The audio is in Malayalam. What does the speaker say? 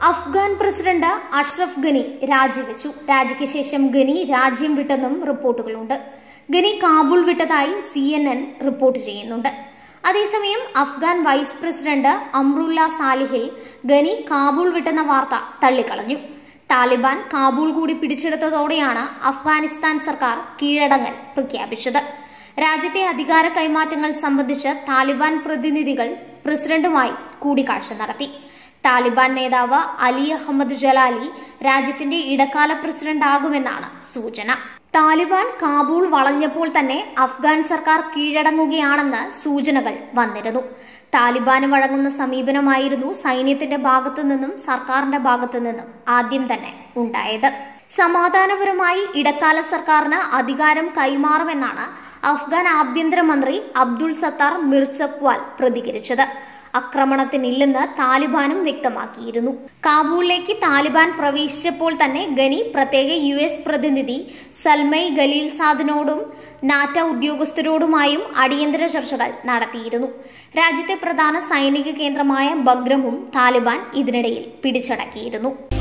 അഫ്ഗാൻ പ്രസിഡന്റ് അഷ്റഫ് ഗനി രാജിവെച്ചു രാജിക്ക് ശേഷം ഗനി രാജ്യം വിട്ടെന്നും റിപ്പോർട്ടുകളുണ്ട് ഗനി കാബൂൾ വിട്ടതായി സി എൻ എൻ റിപ്പോർട്ട് ചെയ്യുന്നുണ്ട് അതേസമയം അഫ്ഗാൻ വൈസ് പ്രസിഡന്റ് അമ്രുല്ല സാലിഹിൽ ഗനി കാബൂൾ വിട്ടെന്ന വാർത്ത തള്ളിക്കളഞ്ഞു താലിബാൻ കാബൂൾ കൂടി പിടിച്ചെടുത്തതോടെയാണ് അഫ്ഗാനിസ്ഥാൻ സർക്കാർ കീഴടങ്ങൽ പ്രഖ്യാപിച്ചത് രാജ്യത്തെ അധികാര കൈമാറ്റങ്ങൾ സംബന്ധിച്ച് താലിബാൻ പ്രതിനിധികൾ പ്രസിഡന്റുമായി കൂടിക്കാഴ്ച നടത്തി താലിബാൻ നേതാവ് അലി അഹമ്മദ് ജലാലി രാജ്യത്തിന്റെ ഇടക്കാല പ്രസിഡന്റ് ആകുമെന്നാണ് സൂചന താലിബാൻ കാബൂൾ വളഞ്ഞപ്പോൾ തന്നെ അഫ്ഗാൻ സർക്കാർ കീഴടങ്ങുകയാണെന്ന് സൂചനകൾ വന്നിരുന്നു താലിബാന് വഴങ്ങുന്ന സമീപനമായിരുന്നു സൈന്യത്തിന്റെ ഭാഗത്തു നിന്നും സർക്കാരിന്റെ ഭാഗത്തു നിന്നും ആദ്യം തന്നെ ഉണ്ടായത് സമാധാനപരമായി ഇടക്കാല സർക്കാരിന് അധികാരം കൈമാറുമെന്നാണ് അഫ്ഗാൻ ആഭ്യന്തരമന്ത്രി അബ്ദുൾ സത്താർ മിർസക്വാൽ പ്രതികരിച്ചത് ആക്രമണത്തിനില്ലെന്ന് താലിബാനും വ്യക്തമാക്കിയിരുന്നു കാബൂളിലേക്ക് താലിബാൻ പ്രവേശിച്ചപ്പോൾ തന്നെ ഗനി പ്രത്യേക യു എസ് പ്രതിനിധി സൽമൈ ഖലീൽ സാദിനോടും നാറ്റ ഉദ്യോഗസ്ഥരോടുമായും അടിയന്തര ചർച്ചകൾ നടത്തിയിരുന്നു രാജ്യത്തെ പ്രധാന സൈനിക കേന്ദ്രമായ ബഗ്രമും താലിബാൻ ഇതിനിടയിൽ പിടിച്ചടക്കിയിരുന്നു